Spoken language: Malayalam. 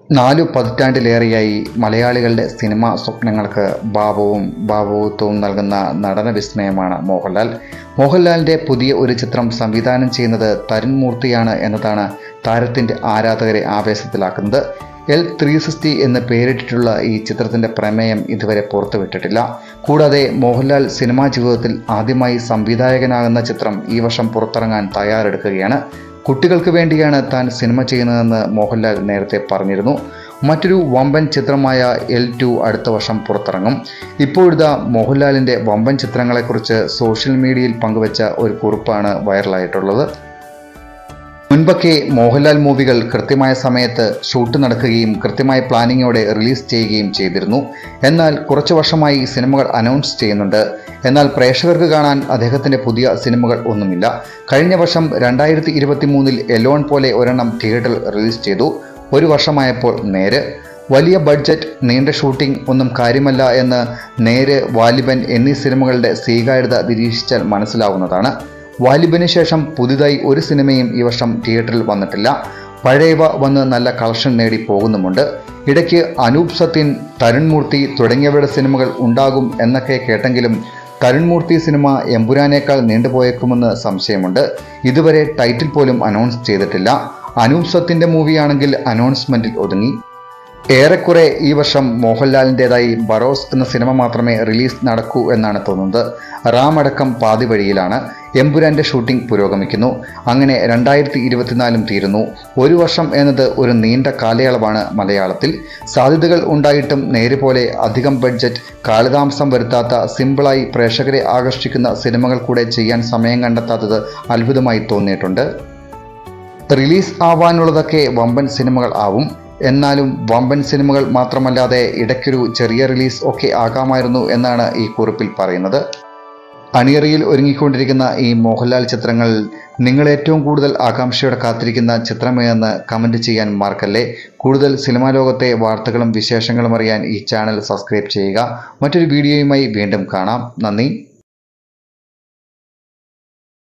നാലു പതിറ്റാണ്ടിലേറെയായി മലയാളികളുടെ സിനിമാ സ്വപ്നങ്ങൾക്ക് ഭാവവും ഭാവുകത്വവും നൽകുന്ന നടന വിസ്മയമാണ് മോഹൻലാൽ മോഹൻലാലിൻ്റെ പുതിയ ഒരു ചിത്രം സംവിധാനം ചെയ്യുന്നത് തരുൺ മൂർത്തിയാണ് എന്നതാണ് താരത്തിൻ്റെ ആരാധകരെ ആവേശത്തിലാക്കുന്നത് എൽ ത്രീ സിക്സ്റ്റി എന്ന് പേരിട്ടിട്ടുള്ള ഈ ചിത്രത്തിൻ്റെ പ്രമേയം ഇതുവരെ പുറത്തുവിട്ടിട്ടില്ല കൂടാതെ മോഹൻലാൽ സിനിമാ ജീവിതത്തിൽ ആദ്യമായി സംവിധായകനാകുന്ന ചിത്രം ഈ വർഷം പുറത്തിറങ്ങാൻ തയ്യാറെടുക്കുകയാണ് കുട്ടികൾക്ക് വേണ്ടിയാണ് താൻ സിനിമ ചെയ്യുന്നതെന്ന് മോഹൻലാൽ നേരത്തെ പറഞ്ഞിരുന്നു മറ്റൊരു വമ്പൻ ചിത്രമായ എൽ ടു അടുത്ത വർഷം പുറത്തിറങ്ങും ഇപ്പോഴിതാ മോഹൻലാലിൻ്റെ വമ്പൻ ചിത്രങ്ങളെക്കുറിച്ച് സോഷ്യൽ മീഡിയയിൽ പങ്കുവച്ച ഒരു കുറിപ്പാണ് വൈറലായിട്ടുള്ളത് മുൻപൊക്കെ മോഹൻലാൽ മൂവികൾ കൃത്യമായ സമയത്ത് ഷൂട്ട് നടക്കുകയും കൃത്യമായ പ്ലാനിങ്ങോടെ റിലീസ് ചെയ്യുകയും ചെയ്തിരുന്നു എന്നാൽ കുറച്ചു വർഷമായി സിനിമകൾ അനൗൺസ് ചെയ്യുന്നുണ്ട് എന്നാൽ പ്രേക്ഷകർക്ക് കാണാൻ അദ്ദേഹത്തിൻ്റെ പുതിയ സിനിമകൾ ഒന്നുമില്ല കഴിഞ്ഞ വർഷം രണ്ടായിരത്തി ഇരുപത്തി മൂന്നിൽ എലോൺ പോലെ ഒരെണ്ണം തിയേറ്ററിൽ റിലീസ് ചെയ്തു ഒരു വർഷമായപ്പോൾ നേര് വലിയ ബഡ്ജറ്റ് നീണ്ട ഷൂട്ടിംഗ് ഒന്നും കാര്യമല്ല എന്ന് നേര് വാലിബൻ എന്നീ സിനിമകളുടെ സ്വീകാര്യത നിരീക്ഷിച്ചാൽ മനസ്സിലാവുന്നതാണ് വാലിബന് ശേഷം പുതുതായി ഒരു സിനിമയും ഈ വർഷം തിയേറ്ററിൽ വന്നിട്ടില്ല പഴയവ വന്ന് നല്ല കളക്ഷൻ നേടി പോകുന്നുമുണ്ട് ഇടയ്ക്ക് അനൂപ് സത്യൻ തരുൺ മൂർത്തി തുടങ്ങിയവരുടെ സിനിമകൾ ഉണ്ടാകും എന്നൊക്കെ കേട്ടെങ്കിലും തരുൺ മൂർത്തി സിനിമ എമ്പുരാനേക്കാൾ നീണ്ടുപോയേക്കുമെന്ന് സംശയമുണ്ട് ഇതുവരെ ടൈറ്റിൽ പോലും അനൗൺസ് ചെയ്തിട്ടില്ല അനൂപ് സത്യൻ്റെ മൂവിയാണെങ്കിൽ അനൗൺസ്മെൻറ്റിൽ ഒതുങ്ങി ഏറെക്കുറെ ഈ വർഷം മോഹൻലാലിൻ്റെതായി ബറോസ് എന്ന സിനിമ മാത്രമേ റിലീസ് നടക്കൂ എന്നാണ് തോന്നുന്നത് റാം അടക്കം പാതി വഴിയിലാണ് എമ്പുരാൻ്റെ ഷൂട്ടിംഗ് പുരോഗമിക്കുന്നു അങ്ങനെ രണ്ടായിരത്തി ഇരുപത്തിനാലും തീരുന്നു ഒരു വർഷം എന്നത് ഒരു നീണ്ട കാലയളവാണ് മലയാളത്തിൽ സാധ്യതകൾ ഉണ്ടായിട്ടും നേരെപോലെ അധികം ബഡ്ജറ്റ് കാലതാമസം വരുത്താത്ത സിമ്പിളായി പ്രേക്ഷകരെ ആകർഷിക്കുന്ന സിനിമകൾ കൂടെ ചെയ്യാൻ സമയം കണ്ടെത്താത്തത് അത്ഭുതമായി തോന്നിയിട്ടുണ്ട് റിലീസ് ആവാനുള്ളതൊക്കെ വമ്പൻ സിനിമകൾ ആവും എന്നാലും വമ്പൻ സിനിമകൾ മാത്രമല്ലാതെ ഇടയ്ക്കൊരു ചെറിയ റിലീസ് ഒക്കെ ആകാമായിരുന്നു എന്നാണ് ഈ കുറിപ്പിൽ പറയുന്നത് അണിയറയിൽ ഒരുങ്ങിക്കൊണ്ടിരിക്കുന്ന ഈ മോഹൻലാൽ ചിത്രങ്ങൾ നിങ്ങൾ ഏറ്റവും കൂടുതൽ ആകാംക്ഷയോടെ കാത്തിരിക്കുന്ന ചിത്രമേതെന്ന് കമൻറ്റ് ചെയ്യാൻ മറക്കല്ലേ കൂടുതൽ സിനിമാ ലോകത്തെ വാർത്തകളും വിശേഷങ്ങളും അറിയാൻ ഈ ചാനൽ സബ്സ്ക്രൈബ് ചെയ്യുക മറ്റൊരു വീഡിയോയുമായി വീണ്ടും കാണാം നന്ദി